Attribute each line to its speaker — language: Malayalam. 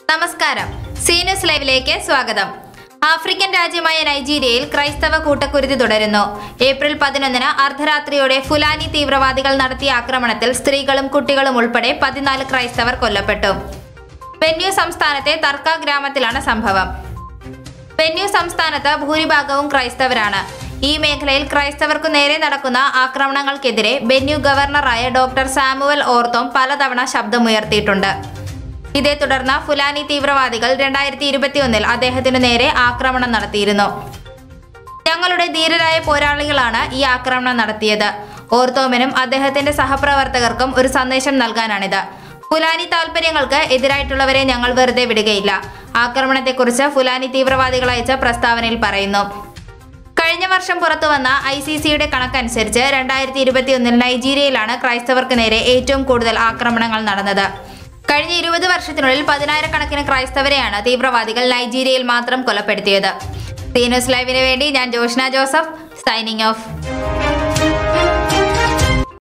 Speaker 1: നമസ്കാരം സീനസ് ലൈവിലേക്ക് സ്വാഗതം ആഫ്രിക്കൻ രാജ്യമായ നൈജീരിയയിൽ ക്രൈസ്തവ കൂട്ടക്കുരുതി തുടരുന്നു ഏപ്രിൽ പതിനൊന്നിന് അർദ്ധരാത്രിയോടെ ഫുലാനി തീവ്രവാദികൾ നടത്തിയ ആക്രമണത്തിൽ സ്ത്രീകളും കുട്ടികളും ഉൾപ്പെടെ പതിനാല് ക്രൈസ്തവർ കൊല്ലപ്പെട്ടു ബെന്യു സംസ്ഥാനത്തെ തർക്ക ഗ്രാമത്തിലാണ് സംഭവം ബെന്യു സംസ്ഥാനത്ത് ഭൂരിഭാഗവും ക്രൈസ്തവരാണ് ഈ മേഖലയിൽ ക്രൈസ്തവർക്കു നേരെ നടക്കുന്ന ആക്രമണങ്ങൾക്കെതിരെ ബെന്യു ഗവർണറായ ഡോക്ടർ സാമുവൽ ഓർത്തോം പലതവണ ശബ്ദമുയർത്തിയിട്ടുണ്ട് ഇതേ തുടർന്ന് ഫുലാനി തീവ്രവാദികൾ രണ്ടായിരത്തി ഇരുപത്തിയൊന്നിൽ അദ്ദേഹത്തിനു നേരെ ആക്രമണം നടത്തിയിരുന്നു ഞങ്ങളുടെ ധീരരായ പോരാളികളാണ് ഈ ആക്രമണം നടത്തിയത് ഓർത്തോമിനും അദ്ദേഹത്തിന്റെ സഹപ്രവർത്തകർക്കും ഒരു സന്ദേശം നൽകാനാണിത് ഫുലാനി താൽപര്യങ്ങൾക്ക് എതിരായിട്ടുള്ളവരെ ഞങ്ങൾ വെറുതെ വിടുകയില്ല ആക്രമണത്തെക്കുറിച്ച് ഫുലാനി തീവ്രവാദികൾ അയച്ച പ്രസ്താവനയിൽ പറയുന്നു കഴിഞ്ഞ വർഷം പുറത്തുവന്ന ഐ സി സിയുടെ കണക്കനുസരിച്ച് രണ്ടായിരത്തി ഇരുപത്തിയൊന്നിൽ നൈജീരിയയിലാണ് ക്രൈസ്തവർക്ക് നേരെ ഏറ്റവും കൂടുതൽ ആക്രമണങ്ങൾ നടന്നത് കഴിഞ്ഞ ഇരുപത് വർഷത്തിനുള്ളിൽ പതിനായിരക്കണക്കിന് ക്രൈസ്തവരെയാണ് തീവ്രവാദികൾ നൈജീരിയയിൽ മാത്രം കൊലപ്പെടുത്തിയത് സീനോസ് ലൈവിന് വേണ്ടി ഞാൻ ജോഷ്ന ജോസഫ് സൈനിങ് ഓഫ്